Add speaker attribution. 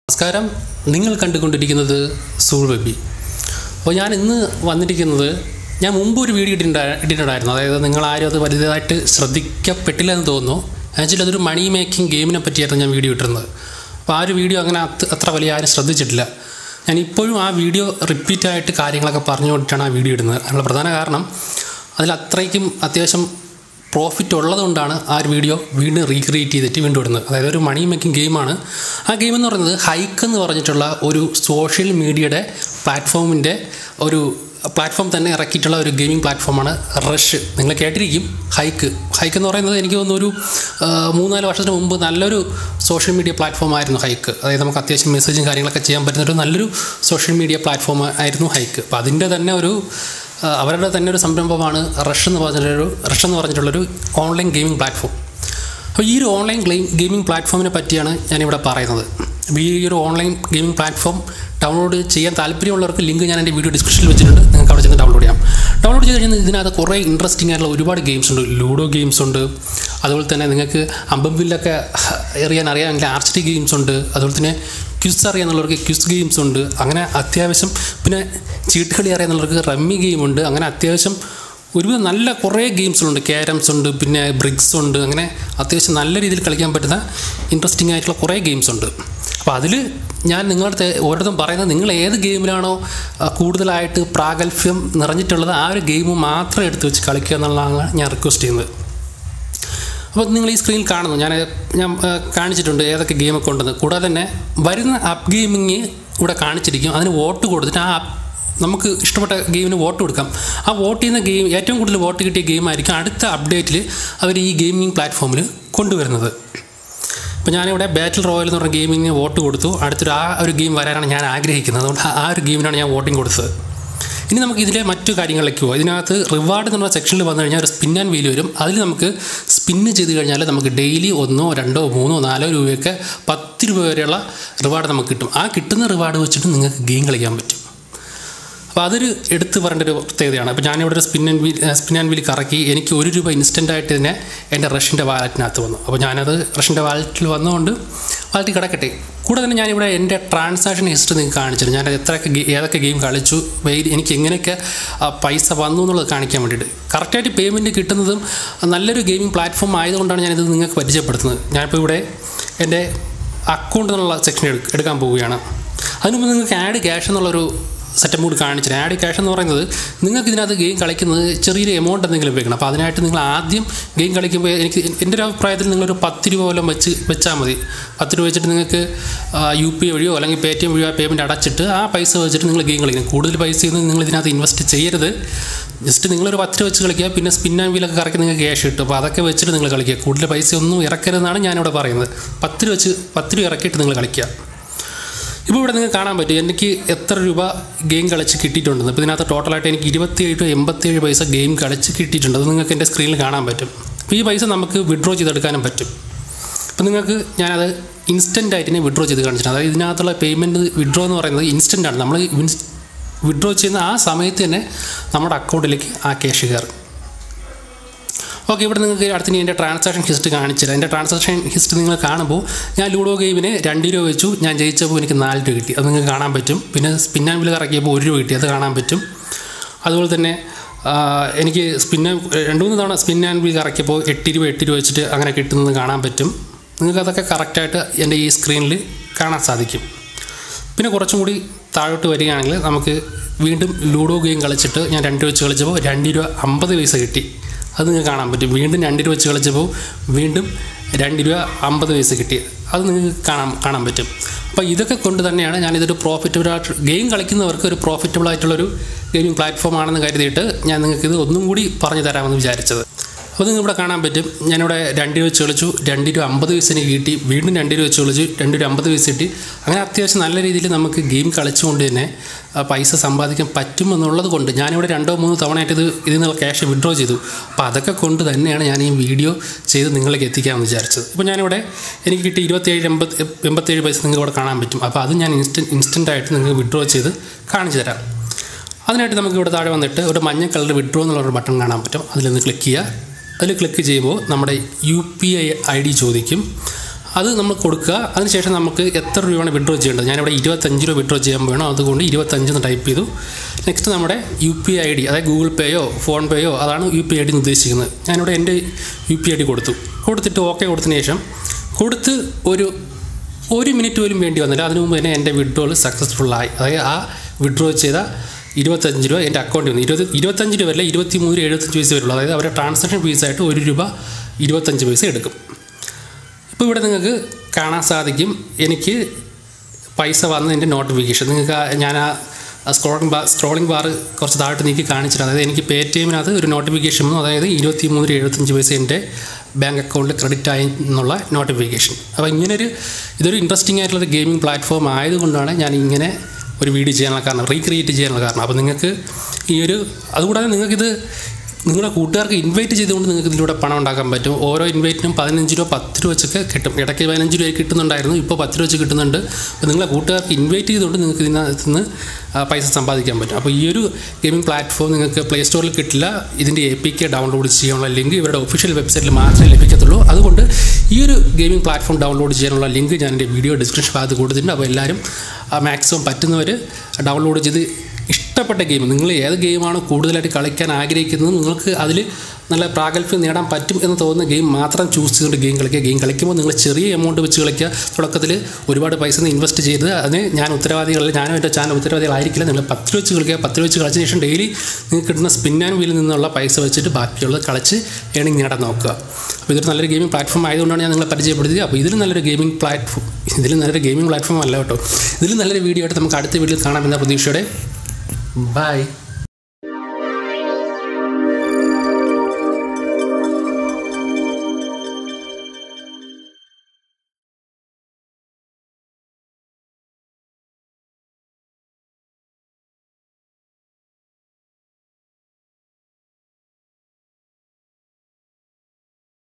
Speaker 1: നമസ്കാരം നിങ്ങൾ കണ്ടുകൊണ്ടിരിക്കുന്നത് സൂൾ വെബി അപ്പോൾ ഞാൻ ഇന്ന് വന്നിരിക്കുന്നത് ഞാൻ മുമ്പ് ഒരു വീഡിയോ ഇട്ടിട്ടുണ്ടാ ഇട്ടിട്ടുണ്ടായിരുന്നു അതായത് നിങ്ങൾ ആരും അത് വലുതായിട്ട് ശ്രദ്ധിക്കപ്പെട്ടില്ല എന്ന് തോന്നുന്നു ആക്ച്വലി അതൊരു മണി മേക്കിംഗ് ഗെയിമിനെ പറ്റിയായിരുന്നു ഞാൻ വീഡിയോ ഇട്ടിരുന്നത് അപ്പോൾ ആ ഒരു വീഡിയോ അങ്ങനെ അത് അത്ര വലിയ ആരും ശ്രദ്ധിച്ചിട്ടില്ല ഞാൻ ഇപ്പോഴും ആ വീഡിയോ റിപ്പീറ്റായിട്ട് കാര്യങ്ങളൊക്കെ പറഞ്ഞുകൊണ്ടിട്ടാണ് ആ വീഡിയോ ഇടുന്നത് അതിനുള്ള പ്രധാന കാരണം അതിൽ അത്രയ്ക്കും അത്യാവശ്യം പ്രോഫിറ്റ് ഉള്ളതുകൊണ്ടാണ് ആ ഒരു വീഡിയോ വീണ്ടും റീക്രിയേറ്റ് ചെയ്തിട്ട് വീണ്ടും ഇടുന്നത് അതായത് ഒരു മണി മേക്കിംഗ് ഗെയിമാണ് ആ ഗെയിം എന്ന് പറയുന്നത് ഹൈക്ക് എന്ന് പറഞ്ഞിട്ടുള്ള ഒരു സോഷ്യൽ മീഡിയയുടെ പ്ലാറ്റ്ഫോമിൻ്റെ ഒരു പ്ലാറ്റ്ഫോം തന്നെ ഇറക്കിയിട്ടുള്ള ഒരു ഗെയിമിംഗ് പ്ലാറ്റ്ഫോമാണ് റഷ് നിങ്ങൾ കേട്ടിരിക്കും ഹൈക്ക് ഹൈക്ക് എന്ന് പറയുന്നത് എനിക്ക് തോന്നുന്നു ഒരു ആ, മൂന്നാല് വർഷത്തിന് മുമ്പ് നല്ലൊരു സോഷ്യൽ മീഡിയ പ്ലാറ്റ്ഫോം ആയിരുന്നു ഹൈക്ക് അതായത് നമുക്ക് അത്യാവശ്യം മെസ്സേജും കാര്യങ്ങളൊക്കെ ചെയ്യാൻ പറ്റുന്ന ഒരു നല്ലൊരു സോഷ്യൽ മീഡിയ പ്ലാറ്റ്ഫോം ആയിരുന്നു ഹൈക്ക് അപ്പോൾ അതിൻ്റെ തന്നെ ഒരു ആ, അവരുടെ തന്നെ ഒരു സംരംഭമാണ് റഷ് എന്ന് പറഞ്ഞിട്ടുള്ളൊരു റഷ് എന്ന് പറഞ്ഞിട്ടുള്ളൊരു ഓൺലൈൻ ഗെയിമിംഗ് പ്ലാറ്റ്ഫോം അപ്പോൾ ഈ ഒരു ഓൺലൈൻ ഗെയിം ഗെയിമിംഗ് പ്ലാറ്റ്ഫോമിനെ പറ്റിയാണ് ഞാനിവിടെ പറയുന്നത് അപ്പോൾ ഈ ഒരു ഓൺലൈൻ ഗെയിമിംഗ് പ്ലാറ്റ്ഫോം ഡൗൺലോഡ് ചെയ്യാൻ താല്പര്യമുള്ളവർക്ക് ലിങ്ക് ഞാൻ എൻ്റെ വീഡിയോ ഡിസ്ക്രിപ്ഷനിൽ വെച്ചിട്ടുണ്ട് നിങ്ങൾക്ക് അവിടെ ചെന്ന് ഡൗൺലോഡ് ചെയ്യാം ഡൗൺലോഡ് ചെയ്ത് കഴിഞ്ഞാൽ ഇതിനകത്ത് കുറേ ഇൻട്രസ്റ്റിംഗ് ആയിട്ടുള്ള ഒരുപാട് ഗെയിംസ് ഉണ്ട് ലൂഡോ ഗെയിംസ് ഉണ്ട് അതുപോലെ തന്നെ നിങ്ങൾക്ക് അമ്പംവില്ലൊക്കെ എറിയാൻ അറിയാമെങ്കിൽ ആർച്ചറി ഗെയിംസ് ഉണ്ട് അതുപോലെ തന്നെ ക്വിസ് അറിയാന്നുള്ളവർക്ക് ക്വിസ് ഗെയിംസ് ഉണ്ട് അങ്ങനെ അത്യാവശ്യം പിന്നെ ചീട്ടുകളി അറിയാന്നുള്ളവർക്ക് റമ്മി ഗെയിം ഉണ്ട് അങ്ങനെ അത്യാവശ്യം ഒരുവിധം നല്ല കുറേ ഗെയിംസുണ്ട് ക്യാരംസ് ഉണ്ട് പിന്നെ ബ്രിക്സ് ഉണ്ട് അങ്ങനെ അത്യാവശ്യം നല്ല രീതിയിൽ കളിക്കാൻ പറ്റുന്ന ഇൻട്രസ്റ്റിംഗ് ആയിട്ടുള്ള കുറേ ഗെയിംസ് ഉണ്ട് അപ്പോൾ അതിൽ ഞാൻ നിങ്ങളുടെ ഓരോരുത്തരും പറയുന്നത് നിങ്ങൾ ഏത് ഗെയിമിലാണോ ആ, കൂടുതലായിട്ട് പ്രാഗൽഭ്യം നിറഞ്ഞിട്ടുള്ളത് ആ ഒരു ഗെയിം മാത്രം എടുത്ത് വെച്ച് കളിക്കുക എന്നുള്ളതാണ് ഞാൻ റിക്വസ്റ്റ് ചെയ്യുന്നത് അപ്പോൾ നിങ്ങൾ ഈ സ്ക്രീനിൽ കാണുന്നു ഞാൻ ഞാൻ ആ, കാണിച്ചിട്ടുണ്ട് ഏതൊക്കെ ഗെയിമൊക്കെ ഉണ്ടെന്ന് കൂടാതെ തന്നെ വരുന്ന അപ്പ് ഗെയിമിങ് ഇവിടെ കാണിച്ചിരിക്കും അതിന് വോട്ട് കൊടുത്തിട്ട് ആ app നമുക്ക് ഇഷ്ടപ്പെട്ട ഗെയിമിന് വോട്ട് കൊടുക്കാം ആ വോട്ട് ചെയ്യുന്ന ഗെയിം ഏറ്റവും കൂടുതൽ വോട്ട് കിട്ടിയ ഗെയിമായിരിക്കും അടുത്ത അപ്ഡേറ്റിൽ അവർ ഈ ഗെയിമിംഗ് പ്ലാറ്റ്ഫോമിൽ കൊണ്ടുവരുന്നത് ഇപ്പോൾ ഞാനിവിടെ ബാറ്റിൽ റോയൽ എന്ന് പറഞ്ഞ ഗെയിമിങ്ങിന് വോട്ട് കൊടുത്തു അടുത്തൊരു ആ ഒരു ഗെയിം വരാനാണ് ഞാൻ ആഗ്രഹിക്കുന്നത് അതുകൊണ്ട് ആ- ആ ഒരു ഗെയിമിനാണ് ഞാൻ വോട്ടിംഗ് കൊടുത്തത് ഇനി നമുക്ക് ഇതിലെ മറ്റു കാര്യങ്ങളിലേക്ക് പോകാം ഇതിനകത്ത് റിവാർഡ് എന്നുള്ള സെക്ഷനിൽ വന്നു കഴിഞ്ഞാൽ ഒരു സ്പിൻ ആൻഡ് വീൽ വരും അതിൽ നമുക്ക് സ്പിന്ന് ചെയ്ത് കഴിഞ്ഞാൽ നമുക്ക് ഡെയിലി ഒന്നോ രണ്ടോ മൂന്നോ നാലോ രൂപയൊക്കെ പത്ത് രൂപ വരെയുള്ള റിവാർഡ് നമുക്ക് കിട്ടും ആ കിട്ടുന്ന റിവാർഡ് വെച്ചിട്ട് നിങ്ങൾക്ക് ഗെയിം കളിക്കാൻ പറ്റും അപ്പോൾ അതൊരു എടുത്തു പറയേണ്ട ഒരു പ്രത്യേകതയാണ് അപ്പോൾ ഞാനിവിടെ ഒരു spin and wheel spin and wheel കറക്കി എനിക്ക് ഒരു രൂപ ഇൻസ്റ്റൻ്റ് ആയിട്ട് തന്നെ എൻ്റെ റഷിൻ്റെ വാലറ്റിനകത്ത് വന്നു അപ്പോൾ ഞാനത് റഷിൻ്റെ വാലറ്റിൽ വന്നുകൊണ്ട് വാലറ്റിൽ കിടക്കട്ടെ കൂടെ തന്നെ ഞാനിവിടെ എൻ്റെ ട്രാൻസാക്ഷൻ ഹിസ്റ്ററി നിങ്ങൾക്ക് കാണിച്ചിരുന്നു ഞാൻ എത്രയൊക്കെ ഗെ- ഏതൊക്കെ ഗെയിം കളിച്ചു വെയിൽ എനിക്ക് എങ്ങനെയൊക്കെ ആ, പൈസ വന്നു എന്നുള്ളത് കാണിക്കാൻ വേണ്ടിയിട്ട് കറക്റ്റായിട്ട് പേയ്മെൻറ്റ് കിട്ടുന്നതും നല്ലൊരു ഗെയിമിംഗ് പ്ലാറ്റ്ഫോം ആയതുകൊണ്ടാണ് ഞാനിത് നിങ്ങൾക്ക് പരിചയപ്പെടുത്തുന്നത് ഞാനിപ്പോൾ ഇവിടെ എൻ്റെ അക്കൗണ്ട് എന്നുള്ള സെക്ഷൻ എടുക്കാൻ പോവുകയാണ് അതിന് മുമ്പ് നിങ്ങൾക്ക് ആഡ് ക്യാഷ് എന്നുള്ളൊരു സെറ്റപ്പ് കൂടി കാണിച്ചിട്ട് ആഡ് ക്യാഷ് എന്ന് പറയുന്നത് നിങ്ങൾക്ക് ഇതിനകത്ത് ഗെയിം കളിക്കുന്നത് ചെറിയൊരു എമൗണ്ട് എന്തെങ്കിലും ഉപയോഗിക്കണം അപ്പോൾ അതിനായിട്ട് നിങ്ങൾ ആദ്യം ഗെയിം കളിക്കുമ്പോൾ എനിക്ക് എൻ്റെ ഒരു അഭിപ്രായത്തിൽ നിങ്ങളൊരു പത്ത് രൂപ വല്ലതും വെച്ച് വെച്ചാൽ മതി പത്ത് രൂപ വെച്ചിട്ട് നിങ്ങൾക്ക് യു പി വഴിയോ അല്ലെങ്കിൽ പേ ടി എം വഴിയോ പേയ്മെൻറ്റ് അടച്ചിട്ട് ആ പൈസ വെച്ചിട്ട് നിങ്ങൾ ഗെയിം കളിക്കണം കൂടുതൽ പൈസയൊന്നും നിങ്ങൾ ഇതിനകത്ത് ഇൻവെസ്റ്റ് ചെയ്യരുത് ജസ്റ്റ് നിങ്ങളൊരു പത്ത് രൂപ വെച്ച് കളിക്കുക പിന്നെ സ്പിൻ ആൻഡ് വീലൊക്കെ കറക്കി നിങ്ങൾക്ക് ക്യാഷ് കിട്ടും അപ്പോൾ അതൊക്കെ വെച്ചിട്ട് നിങ്ങൾ കളിക്കുക കൂടുതൽ പൈസ ഒന്നും ഇറക്കരുതെന്നാണ് ഞാനിവിടെ പറയുന്നത് പത്ത് രൂപ വെച്ച് പത്ത് രൂപ ഇറക്കിയിട്ട് നിങ്ങൾ കളിക്കുക ഇപ്പോൾ ഇവിടെ നിങ്ങൾക്ക് കാണാൻ പറ്റും എനിക്ക് എത്ര രൂപ ഗെയിം കളിച്ച് കിട്ടിയിട്ടുണ്ടെന്ന് ഇപ്പോൾ ഇതിനകത്ത് ടോട്ടലായിട്ട് എനിക്ക് ഇരുപത്തിയേഴ് ടു എൺപത്തിയേഴ് പൈസ ഗെയിം കളിച്ച് കിട്ടിയിട്ടുണ്ട് അത് നിങ്ങൾക്ക് എൻ്റെ സ്ക്രീനിൽ കാണാൻ പറ്റും അപ്പോൾ ഈ പൈസ നമുക്ക് വിഡ്രോ ചെയ്തെടുക്കാനും പറ്റും അപ്പോൾ നിങ്ങൾക്ക് ഞാനത് ഇൻസ്റ്റൻ്റ് ആയിട്ട് തന്നെ വിഡ്രോ ചെയ്ത് കാണിച്ചിട്ടുണ്ട് അതായത് ഇതിനകത്തുള്ള പേയ്മെൻറ്റ് വിഡ്രോ എന്ന് പറയുന്നത് ഇൻസ്റ്റൻ്റ് ആണ് നമ്മൾ വിഡ്രോ ചെയ്യുന്ന ആ സമയത്ത് തന്നെ നമ്മുടെ അക്കൗണ്ടിലേക്ക് ആ ക്യാഷ് കയറും ഓക്കെ ഇവിടെ നിങ്ങൾക്ക് അടുത്ത് ഇനി എൻ്റെ ട്രാൻസാക്ഷൻ ഹിസ്റ്ററി കാണിച്ചില്ല എൻ്റെ ട്രാൻസാക്ഷൻ ഹിസ്റ്ററി നിങ്ങൾ കാണുമ്പോൾ ഞാൻ ലൂഡോ ഗെയിമിന് രണ്ട് രൂപ വെച്ചു ഞാൻ ജയിച്ചപ്പോൾ എനിക്ക് നാല് രൂപ കിട്ടി അത് നിങ്ങൾക്ക് കാണാൻ പറ്റും പിന്നെ സ്പിൻ ആൻഡ് വില ഇറക്കിയപ്പോൾ ഒരു രൂപ കിട്ടി അത് കാണാൻ പറ്റും അതുപോലെ തന്നെ ആ, എനിക്ക് സ്പിൻ രണ്ട് മൂന്ന് തവണ സ്പിൻ ആൻഡ് വീൽ കറക്കിയപ്പോൾ എട്ട് രൂപ എട്ട് രൂപ വെച്ചിട്ട് അങ്ങനെ കിട്ടുന്നത് കാണാൻ പറ്റും നിങ്ങൾക്ക് അതൊക്കെ കറക്റ്റായിട്ട് എൻ്റെ ഈ സ്ക്രീനിൽ കാണാൻ സാധിക്കും പിന്നെ കുറച്ചും കൂടി താഴോട്ട് വരികയാണെങ്കിൽ നമുക്ക് വീണ്ടും ലൂഡോ ഗെയിം കളിച്ചിട്ട് ഞാൻ രണ്ട് രൂപ വെച്ച് കളിച്ചപ്പോൾ രണ്ട് രൂപ അമ്പത് പൈസ കിട്ടി അത് നിങ്ങൾക്ക് കാണാൻ പറ്റും വീണ്ടും രണ്ട് രൂപ വെച്ച് കളിച്ചപ്പോൾ വീണ്ടും രണ്ട് രൂപ അമ്പത് പൈസ കിട്ടി അത് നിങ്ങൾക്ക് കാണാൻ കാണാൻ പറ്റും അപ്പോൾ ഇതൊക്കെ കൊണ്ട് തന്നെയാണ് ഞാനിതൊരു പ്രോഫിറ്റബിൾ ആയിട്ട് ഗെയിം കളിക്കുന്നവർക്ക് ഒരു പ്രോഫിറ്റബിൾ ആയിട്ടുള്ളൊരു ഗെയിമിംഗ് പ്ലാറ്റ്ഫോം ആണെന്ന് കരുതിയിട്ട് ഞാൻ നിങ്ങൾക്ക് ഇത് ഒന്നും കൂടി പറഞ്ഞു തരാമെന്ന് വിചാരിച്ചത് അപ്പോൾ നിങ്ങൾക്ക് ഇവിടെ കാണാൻ പറ്റും ഞാനിവിടെ രണ്ട് രൂപ വെച്ച് കളിച്ചു രണ്ട് രൂപ അമ്പത് പൈസ എനിക്ക് കിട്ടി വീണ്ടും രണ്ട് രൂപ വെച്ച് കളിച്ചു രണ്ട് രൂപ അമ്പത് പൈസ കിട്ടി അങ്ങനെ അത്യാവശ്യം നല്ല രീതിയിൽ നമുക്ക് ഗെയിം കളിച്ചുകൊണ്ട് തന്നെ ആ, പൈസ സമ്പാദിക്കാൻ പറ്റുമെന്നുള്ളത് കൊണ്ട് ഞാനിവിടെ രണ്ടോ മൂന്നോ തവണയായിട്ട് ഇത് ഇതിൽ നിന്നുള്ള ക്യാഷ് വിഡ്രോ ചെയ്തു അപ്പോൾ അതൊക്കെ കൊണ്ട് തന്നെയാണ് ഞാൻ ഈ വീഡിയോ ചെയ്ത് നിങ്ങളിലേക്ക് എത്തിക്കാമെന്ന് വിചാരിച്ചത് ഇപ്പോൾ ഞാനിവിടെ എനിക്ക് കിട്ടി ഇരുപത്തേഴ് എൺപത് എൺപത്തേഴ് പൈസ നിങ്ങൾക്ക് ഇവിടെ കാണാൻ പറ്റും അപ്പോൾ അത് ഞാൻ ഇൻസ്റ്റൻറ്റ് ഇൻസ്റ്റൻ്റായിട്ട് നിങ്ങൾക്ക് വിഡ്രോ ചെയ്ത് കാണിച്ചു തരാം അതിനായിട്ട് നമുക്ക് ഇവിടെ താഴെ വന്നിട്ട് ഒരു മഞ്ഞ കളർ വിഡ്രോ എന്നുള്ള ഒരു ബട്ടൺ കാണാൻ പറ്റും അതിലൊന്ന് ക്ലിക്ക് ചെയ്യുക അതിൽ ക്ലിക്ക് ചെയ്യുമ്പോൾ നമ്മുടെ U P I I D ചോദിക്കും അത് നമ്മൾ കൊടുക്കുക അതിനുശേഷം നമുക്ക് എത്ര രൂപയാണ് വിഡ്രോ ചെയ്യേണ്ടത് ഞാനിവിടെ ഇരുപത്തഞ്ച് രൂപ വിഡ്രോ ചെയ്യാൻ വേണം അതുകൊണ്ട് ഇരുപത്തഞ്ച് എന്ന് ടൈപ്പ് ചെയ്തു നെക്സ്റ്റ് നമ്മുടെ യു പി ഐ ഡി അതായത് ഗൂഗിൾ പേയോ ഫോൺ പേയോ അതാണ് യു പി ഐ ഡി എന്ന് ഉദ്ദേശിക്കുന്നത് ഞാനിവിടെ എൻ്റെ യു പി ഐ ഡി കൊടുത്തു കൊടുത്തിട്ട് ഓക്കെ കൊടുത്തതിന് ശേഷം കൊടുത്ത് ഒരു ഒരു മിനിറ്റ് പോലും വേണ്ടി വന്നില്ല അതിനു മുമ്പ് തന്നെ എൻ്റെ വിഡ്രോൾ സക്സസ്ഫുള്ളായി അതായത് ആ വിഡ്രോ ചെയ്ത ഇരുപത്തഞ്ച് രൂപ എൻ്റെ അക്കൗണ്ടിൽ വന്നു ഇരുപത് ഇരുപത്തഞ്ച് രൂപ അല്ല ഇരുപത്തി മൂന്ന് രൂപ എഴുപത്തഞ്ച് പൈസ വരുള്ളൂ അതായത് അവരുടെ ട്രാൻസാക്ഷൻ ഫീസായിട്ട് ഒരു രൂപ ഇരുപത്തഞ്ച് പൈസ എടുക്കും ഇപ്പോൾ ഇവിടെ നിങ്ങൾക്ക് കാണാൻ സാധിക്കും എനിക്ക് പൈസ വന്നതിൻ്റെ നോട്ടിഫിക്കേഷൻ നിങ്ങൾക്ക് ആ- ഞാൻ ആ സ്ക്രോളിംഗ് ബാർ സ്ക്രോളിംഗ് ബാർ കുറച്ച് താഴോട്ട് നീക്കി കാണിച്ചിട്ട് അതായത് എനിക്ക് പേ ടി എമ്മിനകത്ത് ഒരു നോട്ടിഫിക്കേഷൻ വന്നു അതായത് ഇരുപത്തി മൂന്ന് രൂപ എഴുപത്തഞ്ച് പൈസ എൻ്റെ ബാങ്ക് അക്കൗണ്ടിൽ ക്രെഡിറ്റ് ആയി എന്നുള്ള നോട്ടിഫിക്കേഷൻ അപ്പോൾ ഇങ്ങനൊരു ഇതൊരു ഇൻട്രസ്റ്റിംഗ് ആയിട്ടുള്ള ഗെയിമിംഗ് പ്ലാറ്റ്ഫോം ആയതുകൊണ്ടാണ് ഞാൻ ഇങ്ങനെ ഒരു വീഡിയോ ചെയ്യാനുള്ള കാരണം റീക്രിയേറ്റ് ചെയ്യാനുള്ള കാരണം അപ്പോൾ നിങ്ങൾക്ക് ഈ ഒരു അതുകൂടാതെ നിങ്ങൾക്കിത് നിങ്ങളുടെ കൂട്ടുകാർക്ക് ഇൻവൈറ്റ് ചെയ്തുകൊണ്ട് നിങ്ങൾക്ക് ഇതിലൂടെ പണം ഉണ്ടാക്കാൻ പറ്റും ഓരോ ഇൻവൈറ്റിനും പതിനഞ്ച് രൂപ പത്ത് രൂപ വെച്ചൊക്കെ കിട്ടും ഇടയ്ക്ക് പതിനഞ്ച് രൂപ കിട്ടുന്നുണ്ടായിരുന്നു ഇപ്പോൾ പത്ത് രൂപ വെച്ച് കിട്ടുന്നുണ്ട് അപ്പോൾ നിങ്ങളെ കൂട്ടുകാർക്ക് ഇൻവൈറ്റ് ചെയ്തുകൊണ്ട് നിങ്ങൾക്ക് ഇതിനകത്ത് നിന്ന് ആ, പൈസ സമ്പാദിക്കാൻ പറ്റും അപ്പോൾ ഈ ഒരു ഗെയിമിംഗ് പ്ലാറ്റ്ഫോം നിങ്ങൾക്ക് പ്ലേ സ്റ്റോറിൽ കിട്ടില്ല ഇതിൻ്റെ എ പി കെ ഡൗൺലോഡ് ചെയ്യാനുള്ള ലിങ്ക് ഇവരുടെ ഒഫീഷ്യൽ വെബ്സൈറ്റിൽ മാത്രമേ ലഭിക്കത്തുള്ളൂ അതുകൊണ്ട് ഈ ഒരു ഗെയിമിംഗ് പ്ലാറ്റ്ഫോം ഡൗൺലോഡ് ചെയ്യാനുള്ള ലിങ്ക് ഞാൻ എൻ്റെ വീഡിയോ ഡിസ്ക്രിപ്ഷൻ ഭാഗത്ത് കൊടുത്തിട്ടുണ്ട് അപ്പോൾ എല്ലാവരും മാക്സിമം പറ്റുന്നവർ ഡൗൺലോഡ് ചെയ്ത് ഇഷ്ടപ്പെട്ട ഗെയിം നിങ്ങൾ ഏത് ഗെയിമാണ് കൂടുതലായിട്ട് കളിക്കാൻ ആഗ്രഹിക്കുന്നത് നിങ്ങൾക്ക് അതിൽ നല്ല പ്രാഗൽഭ്യം നേടാൻ പറ്റും എന്ന് തോന്നുന്ന ഗെയിം മാത്രം ചൂസ് ചെയ്തുകൊണ്ട് ഗെയിം കളിക്കുക ഗെയിം കളിക്കുമ്പോൾ നിങ്ങൾ ചെറിയ എമൗണ്ട് വെച്ച് കളിക്കുക തുടക്കത്തിൽ ഒരുപാട് പൈസ ഒന്നും ഇൻവെസ്റ്റ് ചെയ്ത് അതിന് ഞാൻ ഉത്തരവാദികളിൽ ഞാനും എൻ്റെ ചാനൽ ഉത്തരവാദികളായിരിക്കില്ല നിങ്ങൾ പത്ത് രൂപ വെച്ച് കളിക്കുക പത്ത് രൂപ വെച്ച് കളിച്ചതിന് ശേഷം ഡെയിലി നിങ്ങൾക്ക് കിട്ടുന്ന സ്പിൻ ആൻഡ് വീലിൽ നിന്നുള്ള പൈസ വെച്ചിട്ട് ബാക്കിയുള്ളത് കളിച്ച് ഏണിംഗ് നേടാൻ നോക്കുക അപ്പോൾ ഇതൊരു നല്ലൊരു ഗെയിമിംഗ് പ്ലാറ്റ്ഫോം ആയതുകൊണ്ടാണ് ഞാൻ നിങ്ങളെ പരിചയപ്പെടുത്തിയത് അപ്പോൾ ഇതിൽ നല്ലൊരു ഗെയിമിംഗ് പ്ലാറ്റ്ഫോം ഇതിൽ നല്ലൊരു ഗെയിമിംഗ് പ്ലാറ്റ്ഫോം അല്ല കേട്ടോ ഇതിൽ നല്ലൊരു വീഡിയോ ആയിട്ട് നമുക്ക് അടുത്ത വീഡിയോയിൽ കാണാമെന്ന പ്രതീക്ഷയോടെ Bye.